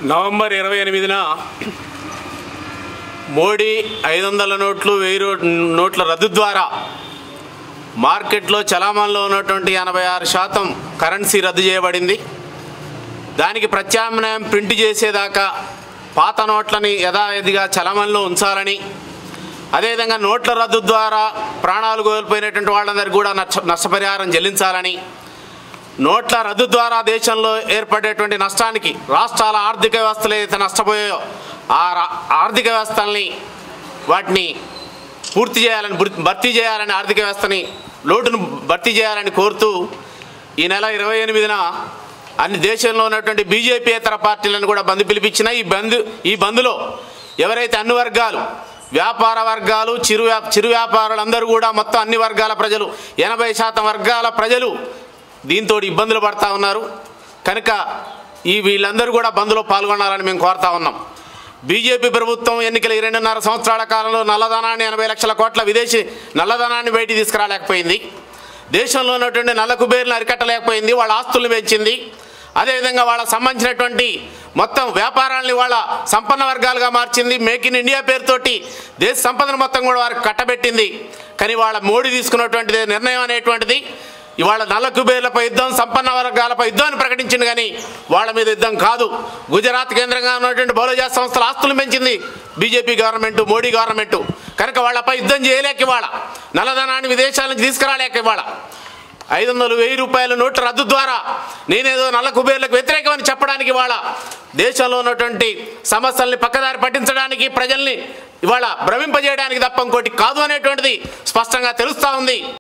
November ఇరవై ఎనిమిదిన మోడీ ఐదు వందల నోట్లు వెయ్యి రో- నోట్ల రద్దు ద్వారా మార్కెట్లో చలామణిలో ఉన్నటువంటి ఎనభై ఆరు శాతం కరెన్సీ రద్దు చేయబడింది దానికి ప్రత్యామ్నాయం ప్రింట్ చేసేదాకా పాత నోట్లని యథావిధిగా చలామణిలో ఉంచాలని అదేవిధంగా నోట్ల రద్దు ద్వారా ప్రాణాలు కోల్పోయినటువంటి వాళ్ళందరికీ కూడా నష్ట నష్టపరిహారం చెల్లించాలని నోట్ల రద్దు ద్వారా దేశంలో ఏర్పడేటువంటి నష్టానికి రాష్ట్రాల ఆర్థిక వ్యవస్థలు ఏదైతే నష్టపోయాయో ఆ రా- ఆర్థిక వ్యవస్థల్ని వాటిని పూర్తి చేయాలని భృ- భర్తీ చేయాలని ఆర్థిక వ్యవస్థని లోటును భర్తీ చేయాలని కోరుతూ ఈ నెల ఇరవై ఎనిమిదిన అన్ని దేశంలో ఉన్నటువంటి బీజేపీయేతర పార్టీలను కూడా బంద్ పిలిపించిన ఈ బంద్ ఈ బంద్లో ఎవరైతే అన్ని వర్గాలు వ్యాపార వర్గాలు చిరు వ్యా చిరు వ్యాపారులందరూ కూడా మొత్తం అన్ని వర్గాల ప్రజలు ఎనభై శాతం వర్గాల ప్రజలు దీంతో ఇబ్బందులు పడతా ఉన్నారు కనుక ఈ వీళ్ళందరూ కూడా బంద్లో పాల్గొనాలని మేము కోరుతా ఉన్నాం బీజేపీ ప్రభుత్వం ఎన్నికల రెండున్నర సంవత్సరాల కాలంలో నల్లధనాన్ని ఎనభై లక్షల కోట్ల విదేశీ నల్లధనాన్ని బయటికి తీసుకురాలేకపోయింది దేశంలో ఉన్నటువంటి నల్ల కుబేర్లను అరికట్టలేకపోయింది వాళ్ళ ఆస్తులను పెంచింది అదేవిధంగా వాళ్ళ సంబంధించినటువంటి మొత్తం వ్యాపారాలని వాళ్ళ సంపన్న వర్గాలుగా మార్చింది మేక్ ఇన్ ఇండియా పేరుతోటి దేశ సంపదను మొత్తం కూడా వారికి కట్టబెట్టింది కానీ వాళ్ళ మోడీ తీసుకున్నటువంటిది నిర్ణయం అనేటువంటిది ఇవాళ నల్ల కుబేర్లపై యుద్ధం సంపన్న వర్గాలపై యుద్ధాన్ని ప్రకటించింది కానీ వాళ్ళ మీద యుద్ధం కాదు గుజరాత్ కేంద్రంగా ఉన్నటువంటి బౌలజా సంస్థల ఆస్తులు పెంచింది బీజేపీ గవర్నమెంట్ మోడీ గవర్నమెంట్ కనుక వాళ్ళపై యుద్ధం చేయలేక ఇవాళ నల్లధనాన్ని విదేశాల నుంచి తీసుకురాలేక ఇవాళ ఐదు వందలు వెయ్యి రూపాయల నోట్ల రద్దు ద్వారా నేనేదో నల్ల కుబేర్లకు వ్యతిరేకమని చెప్పడానికి ఇవాళ దేశంలో ఉన్నటువంటి సమస్యల్ని పక్కదారి పట్టించడానికి ప్రజల్ని ఇవాళ భ్రమింపజేయడానికి తప్ప ఇంకోటి కాదు అనేటువంటిది స్పష్టంగా తెలుస్తూ ఉంది